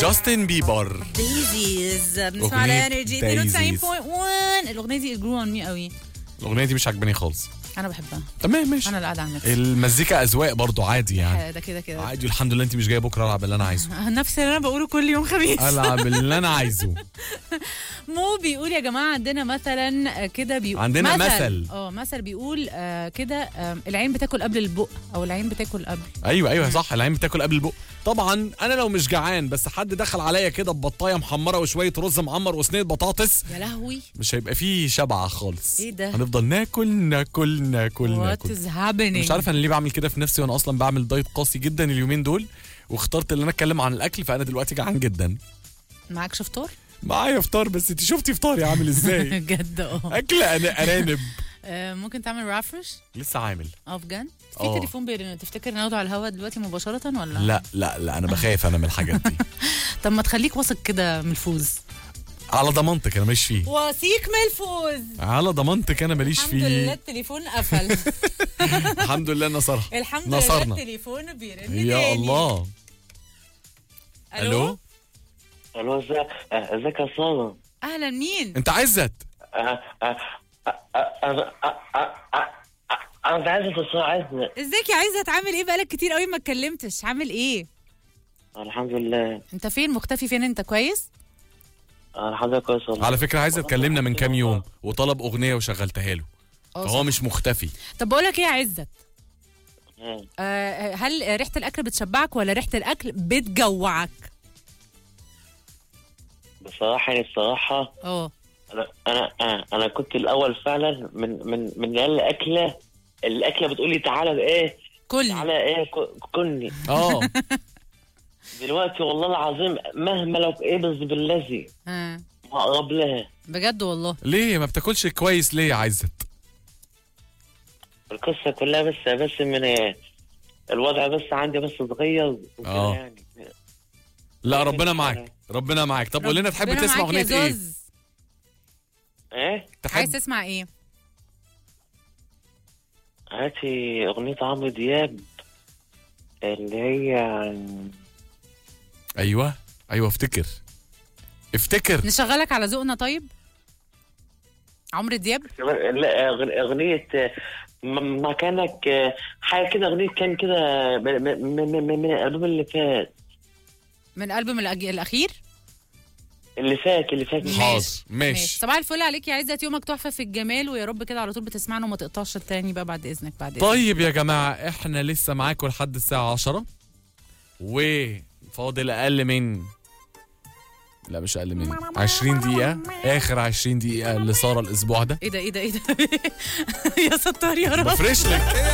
جاستن بيبر دايزيز بنسمع على أغنية انرجي Daisies. 92.1 الاغنيه دي جرو اون مي قوي الاغنيه دي مش عاجباني خالص انا بحبها تمام ماشي انا اللي قاعده على نفسي المزيكا اذواق برضو عادي يعني ده كده كده عادي الحمد لله انت مش جايه بكره العب اللي انا عايزه نفس اللي انا بقوله كل يوم خميس العب اللي انا عايزه مو بيقول يا جماعه عندنا مثلا آه، كده بيقول عندنا مثل. اه مثل بيقول آه، كده آه، العين بتاكل قبل البق او العين بتاكل قبل ايوه ايوه صح العين بتاكل قبل البق طبعا انا لو مش جعان بس حد دخل عليا كده ببطايه محمره وشويه رز معمر وصينيه بطاطس يا لهوي مش هيبقى فيه شبع خالص إيه ده؟ هنفضل ناكل ناكل ناكل وات ناكل از هابينج مش عارف انا ليه بعمل كده في نفسي وانا اصلا بعمل دايت قاسي جدا اليومين دول واخترت ان انا اتكلم عن الاكل فانا دلوقتي جعان جدا معكش فطار معايا فطار بس انت شفتي فطاري عامل ازاي بجد اه اكل أنا ارانب آه، ممكن تعمل رافرش لسه عامل اه بجد في آه. تليفون بيرن تفتكر ناخده على الهواء دلوقتي مباشره ولا لا لا لا انا بخاف انا من الحاجات دي طب ما تخليك واثق كده من الفوز على ضمانتك انا ماليش فيه وثيق من الفوز على ضمانتك انا ماليش الحمد لله فيه التليفون قفل الحمد لله نصرها الحمد لله نصرنا التليفون بيرن يا تاني. الله الو الو ازيك آه، ازيك يا ساره اهلا مين انت عزت آه، آه، آه، آه، انا آه، آه، آه، آه، انا عايز تساعدني ازيك يا عايزه عامل ايه بقالك كتير قوي ما اتكلمتش عامل ايه الحمد لله انت فين مختفي فين انت كويس آه، الحمد لله كويس والله على فكره عايز اتكلمنا من كام يوم وطلب اغنيه وشغلتها له اه فهو صح. مش مختفي طب بقول لك ايه يا عزت مم. آه هل ريحه الاكل بتشبعك ولا ريحه الاكل بتجوعك بصراحه يعني بصراحه اه انا انا آه، انا كنت الاول فعلا من من من الاكله الاكله بتقولي تعالى بايه كل تعالى ايه ك- كلني اه دلوقتي والله العظيم مهما لو ايه بس بالذي آه. ما اقرب لها بجد والله ليه ما بتاكلش كويس ليه يا عزت القصه كلها بس بس من إيه؟ الوضع بس عندي بس صغير وكده آه. يعني لا ربنا معاك ربنا معاك طب قول لنا تحب ربنا تسمع معاك يا اغنيه ايه زوز. ايه عايز تحب تسمع ايه هاتي اغنيه عمرو دياب اللي هي ايوه ايوه افتكر افتكر نشغلك على ذوقنا طيب عمرو دياب لا أغ- اغنيه م- مكانك حاجه كده اغنيه كان كده ب- م- م- م- من الالبوم اللي فات من البوم الأج- الاخير اللي فات اللي فات حاضر ماشي صباح الفل عليك يا عزت يومك تحفه في الجمال ويا رب كده على طول بتسمعنا وما تقطعش التاني بقى بعد اذنك بعد إذنك. طيب يا جماعه احنا لسه معاكم لحد الساعه 10 وفاضل اقل من لا مش اقل من 20 دقيقه اخر 20 دقيقه لساره الاسبوع ده ايه ده ايه ده ايه ده يا ستار يا رب بفرش لك